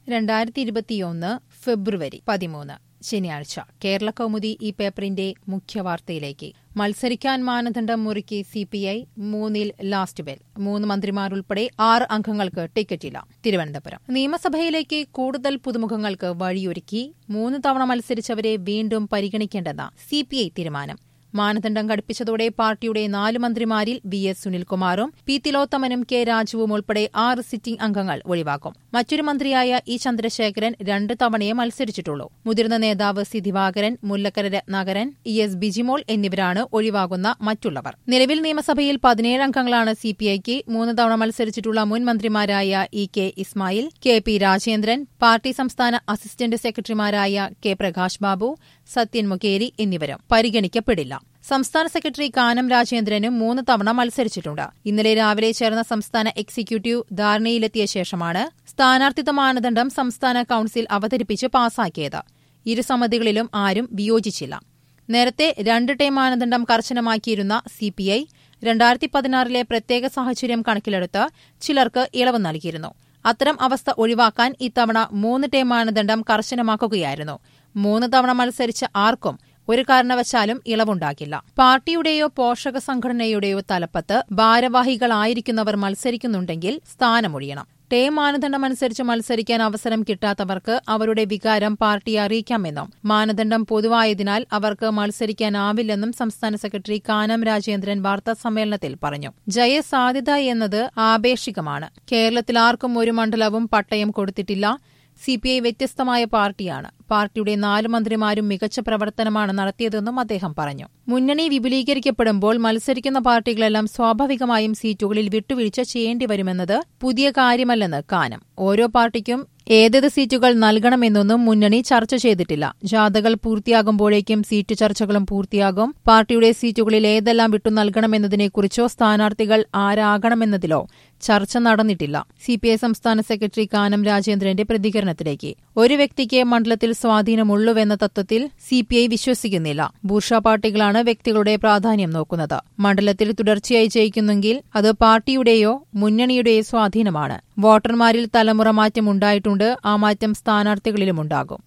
രണ്ടായിരത്തി ഇരുപത്തിയൊന്ന് ഫെബ്രുവരി പതിമൂന്ന് ശനിയാഴ്ച കേരള കൗമുദി ഈ പേപ്പറിന്റെ മുഖ്യവാർത്തയിലേക്ക് മത്സരിക്കാൻ മാനദണ്ഡം മുറുക്കി സി പി ഐ മൂന്നിൽ ലാസ്റ്റ് ബെൽ മൂന്ന് മന്ത്രിമാരുൾപ്പെടെ ആറ് അംഗങ്ങൾക്ക് ടിക്കറ്റില്ല തിരുവനന്തപുരം നിയമസഭയിലേക്ക് കൂടുതൽ പുതുമുഖങ്ങൾക്ക് വഴിയൊരുക്കി മൂന്ന് തവണ മത്സരിച്ചവരെ വീണ്ടും പരിഗണിക്കേണ്ടെന്ന സി പി ഐ തീരുമാനം മാനദണ്ഡം കടുപ്പിച്ചതോടെ പാർട്ടിയുടെ നാല് മന്ത്രിമാരിൽ വി എസ് സുനിൽകുമാറും പി തിലോത്തമനും കെ രാജുവും ഉൾപ്പെടെ ആറ് സിറ്റിംഗ് അംഗങ്ങൾ ഒഴിവാക്കും മറ്റൊരു മന്ത്രിയായ ഇ ചന്ദ്രശേഖരൻ രണ്ട് തവണയെ മത്സരിച്ചിട്ടുള്ളൂ മുതിർന്ന നേതാവ് C Divakaran Mullakkara Ratnakaran E S Bijimol എന്നിവരാണ് ഒഴിവാകുന്ന മറ്റുള്ളവർ നിലവിൽ നിയമസഭയിൽ പതിനേഴ് അംഗങ്ങളാണ് സി പി ഐക്ക് മൂന്ന് തവണ മത്സരിച്ചിട്ടുള്ള മുൻ മന്ത്രിമാരായ E K Ismail K P Rajendran party സംസ്ഥാന അസിസ്റ്റന്റ് സെക്രട്ടറിമാരായ കെ പ്രകാശ് ബാബു സത്യൻ മുഖേരി എന്നിവരും പരിഗണിക്കപ്പെടില്ല സംസ്ഥാന സെക്രട്ടറി കാനം രാജേന്ദ്രനും മൂന്ന് തവണ മത്സരിച്ചിട്ടുണ്ട് ഇന്നലെ രാവിലെ ചേർന്ന സംസ്ഥാന എക്സിക്യൂട്ടീവ് ധാരണയിലെത്തിയ ശേഷമാണ് സ്ഥാനാർത്ഥിത്വ മാനദണ്ഡം സംസ്ഥാന കൌൺസിൽ അവതരിപ്പിച്ച് പാസാക്കിയത് ഇരു സമിതികളിലും ആരും വിയോജിച്ചില്ല നേരത്തെ രണ്ട് ടൈം മാനദണ്ഡം കർശനമാക്കിയിരുന്ന സിപിഐ രണ്ടായിരത്തി പതിനാറിലെ പ്രത്യേക സാഹചര്യം കണക്കിലെടുത്ത് ചിലർക്ക് ഇളവ് നൽകിയിരുന്നു അത്തരം അവസ്ഥ ഒഴിവാക്കാൻ ഇത്തവണ മൂന്ന് ടൈം മാനദണ്ഡം കർശനമാക്കുകയായിരുന്നു മൂന്ന് തവണ മത്സരിച്ച ആർക്കും ഒരു കാരണവശാലും ഇളവുണ്ടാകില്ല പാർട്ടിയുടെയോ പോഷക സംഘടനയുടെയോ തലപ്പത്ത് ഭാരവാഹികളായിരിക്കുന്നവർ മത്സരിക്കുന്നുണ്ടെങ്കിൽ സ്ഥാനമൊഴിയണം ടേം മാനദണ്ഡമനുസരിച്ച് മത്സരിക്കാൻ അവസരം കിട്ടാത്തവർക്ക് അവരുടെ വികാരം പാർട്ടിയെ അറിയിക്കാമെന്നും മാനദണ്ഡം പൊതുവായതിനാൽ അവർക്ക് മത്സരിക്കാനാവില്ലെന്നും സംസ്ഥാന സെക്രട്ടറി കാനം രാജേന്ദ്രൻ വാർത്താസമ്മേളനത്തിൽ പറഞ്ഞു ജയസാധ്യത എന്നത് ആപേക്ഷികമാണ് കേരളത്തിൽ ആർക്കും ഒരു മണ്ഡലവും പട്ടയം കൊടുത്തിട്ടില്ല സിപിഐ വ്യത്യസ്തമായ പാർട്ടിയാണ് പാർട്ടിയുടെ നാല് മന്ത്രിമാരും മികച്ച പ്രവർത്തനമാണ് നടത്തിയതെന്നും അദ്ദേഹം പറഞ്ഞു മുന്നണി വിപുലീകരിക്കപ്പെടുമ്പോൾ മത്സരിക്കുന്ന പാർട്ടികളെല്ലാം സ്വാഭാവികമായും സീറ്റുകളിൽ വിട്ടുവീഴ്ച ചെയ്യേണ്ടി വരുമെന്നത് പുതിയ കാര്യമല്ലെന്ന് കാനം ഓരോ പാർട്ടിക്കും ഏതേത് സീറ്റുകൾ നൽകണമെന്നൊന്നും മുന്നണി ചർച്ച ചെയ്തിട്ടില്ല ജാഥകൾ പൂർത്തിയാകുമ്പോഴേക്കും സീറ്റ് ചർച്ചകളും പൂർത്തിയാകും പാർട്ടിയുടെ സീറ്റുകളിൽ ഏതെല്ലാം വിട്ടു നൽകണമെന്നതിനെക്കുറിച്ചോ സ്ഥാനാർത്ഥികൾ ആരാകണമെന്നതിലോ ചർച്ച നടന്നിട്ടില്ല സിപിഐ സംസ്ഥാന സെക്രട്ടറി കാനം രാജേന്ദ്രന്റെ പ്രതികരണത്തിലേക്ക് ഒരു വ്യക്തിക്ക് മണ്ഡലത്തിൽ സ്വാധീനമുള്ളുവെന്ന തത്വത്തിൽ സിപിഐ വിശ്വസിക്കുന്നില്ല ബൂർഷ പാർട്ടികളാണ് വ്യക്തികളുടെ പ്രാധാന്യം നോക്കുന്നത് മണ്ഡലത്തിൽ തുടർച്ചയായി ജയിക്കുന്നെങ്കിൽ അത് പാർട്ടിയുടെയോ മുന്നണിയുടെയോ സ്വാധീനമാണ് വോട്ടർമാരിൽ തലമുറ മാറ്റം ഉണ്ടായിട്ടുണ്ട് ആ മാറ്റം സ്ഥാനാർത്ഥികളിലുമുണ്ടാകും